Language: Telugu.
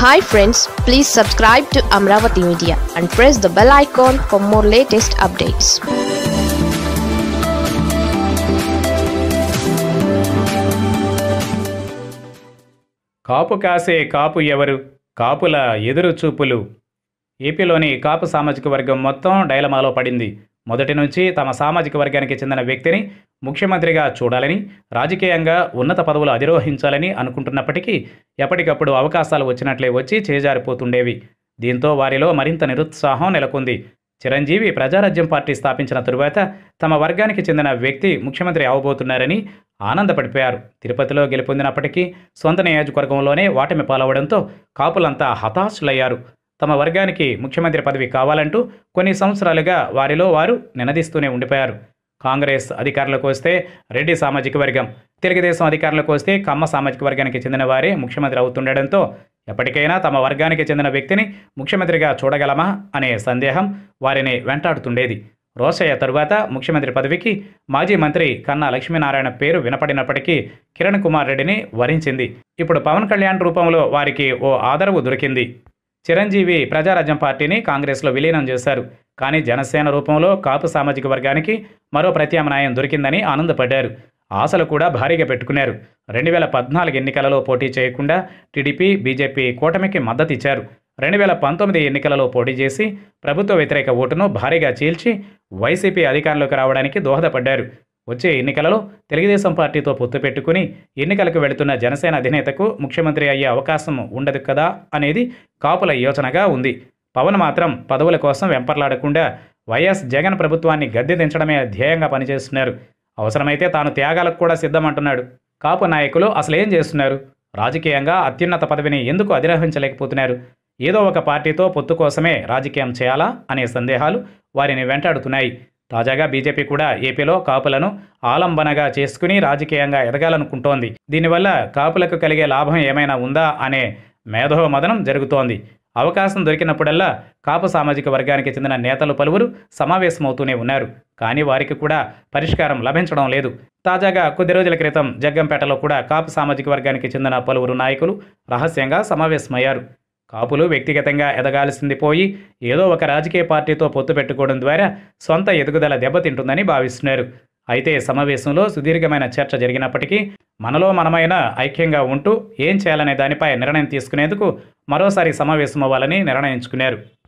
hi friends please subscribe to Amaravati media and press the bell icon for more latest updates కాపు కాసే కాపు ఎవరు కాపుల ఎదురు చూపులు ఏపీలోని కాపు సామాజిక వర్గం మొత్తం డైలమాలో పడింది మొదటి నుంచి తమ సామాజిక వర్గానికి చెందిన వ్యక్తిని ముఖ్యమంత్రిగా చూడాలని రాజకీయంగా ఉన్నత పదవులు అధిరోహించాలని అనుకుంటున్నప్పటికీ ఎప్పటికప్పుడు అవకాశాలు వచ్చినట్లే వచ్చి చేజారిపోతుండేవి దీంతో వారిలో మరింత నిరుత్సాహం నెలకొంది చిరంజీవి ప్రజారాజ్యం పార్టీ స్థాపించిన తరువాత తమ వర్గానికి చెందిన వ్యక్తి ముఖ్యమంత్రి అవబోతున్నారని ఆనందపడిపోయారు తిరుపతిలో గెలుపొందినప్పటికీ సొంత నియోజకవర్గంలోనే ఓటమి పాలవడంతో కాపులంతా హతాశులయ్యారు తమ వర్గానికి ముఖ్యమంత్రి పదవి కావాలంటూ కొన్ని సంవత్సరాలుగా వారిలో వారు నినదిస్తూనే ఉండిపోయారు కాంగ్రెస్ అధికారంలోకి వస్తే రెడ్డి సామాజిక వర్గం తెలుగుదేశం అధికారంలోకి వస్తే కమ్మ సామాజిక వర్గానికి చెందిన వారే ముఖ్యమంత్రి అవుతుండడంతో ఎప్పటికైనా తమ వర్గానికి చెందిన వ్యక్తిని ముఖ్యమంత్రిగా చూడగలమా అనే సందేహం వారిని వెంటాడుతుండేది రోషయ్య తరువాత ముఖ్యమంత్రి పదవికి మాజీ మంత్రి కన్నా లక్ష్మీనారాయణ పేరు వినపడినప్పటికీ కిరణ్ కుమార్ రెడ్డిని వరించింది ఇప్పుడు పవన్ కళ్యాణ్ రూపంలో వారికి ఓ ఆదరవు దొరికింది చిరంజీవి ప్రజారాజ్యం పార్టీని కాంగ్రెస్లో విలీనం చేశారు కానీ జనసేన రూపంలో కాపు సామాజిక వర్గానికి మరో ప్రత్యామ్నాయం దొరికిందని ఆనందపడ్డారు ఆశలు కూడా భారీగా పెట్టుకున్నారు రెండు వేల పద్నాలుగు ఎన్నికలలో పోటీ చేయకుండా టీడీపీ బీజేపీ కూటమికి మద్దతు ఇచ్చారు రెండు వేల పంతొమ్మిది ఎన్నికలలో పోటీ చేసి ప్రభుత్వ వ్యతిరేక ఓటును భారీగా చీల్చి వైసీపీ అధికారంలోకి రావడానికి దోహదపడ్డారు వచ్చే ఎన్నికలలో తెలుగుదేశం పార్టీతో పొత్తు పెట్టుకుని ఎన్నికలకు వెళుతున్న జనసేన అధినేతకు ముఖ్యమంత్రి అయ్యే అవకాశం ఉండదు కదా అనేది కాపుల యోచనగా ఉంది పవన్ మాత్రం పదవుల కోసం వెంపర్లాడకుండా వైఎస్ జగన్ ప్రభుత్వాన్ని గద్దె దించడమే ధ్యేయంగా పనిచేస్తున్నారు అవసరమైతే తాను త్యాగాలకు కూడా సిద్ధమంటున్నాడు కాపు నాయకులు అసలు ఏం చేస్తున్నారు రాజకీయంగా అత్యున్నత పదవిని ఎందుకు అధిరోహించలేకపోతున్నారు ఏదో ఒక పార్టీతో పొత్తు కోసమే రాజకీయం చేయాలా అనే సందేహాలు వారిని వెంటాడుతున్నాయి తాజాగా బీజేపీ కూడా ఏపీలో కాపులను ఆలంబనగా చేసుకుని రాజకీయంగా ఎదగాలనుకుంటోంది దీనివల్ల కాపులకు కలిగే లాభం ఏమైనా ఉందా అనే మేధో మదనం జరుగుతోంది అవకాశం దొరికినప్పుడల్లా కాపు సామాజిక వర్గానికి చెందిన నేతలు పలువురు సమావేశమవుతూనే ఉన్నారు కానీ వారికి కూడా పరిష్కారం లభించడం లేదు తాజాగా కొద్ది రోజుల క్రితం జగ్గంపేటలో కూడా కాపు సామాజిక వర్గానికి చెందిన పలువురు నాయకులు రహస్యంగా సమావేశమయ్యారు కాపులు వ్యక్తిగతంగా ఎదగాల్సింది పోయి ఏదో ఒక రాజకీయ పార్టీతో పొత్తు పెట్టుకోవడం ద్వారా సొంత ఎదుగుదల దెబ్బతింటుందని భావిస్తున్నారు అయితే సమావేశంలో సుదీర్ఘమైన చర్చ జరిగినప్పటికీ మనలో మనమైన ఐక్యంగా ఉంటూ ఏం చేయాలనే దానిపై నిర్ణయం తీసుకునేందుకు మరోసారి సమావేశం అవ్వాలని నిర్ణయించుకున్నారు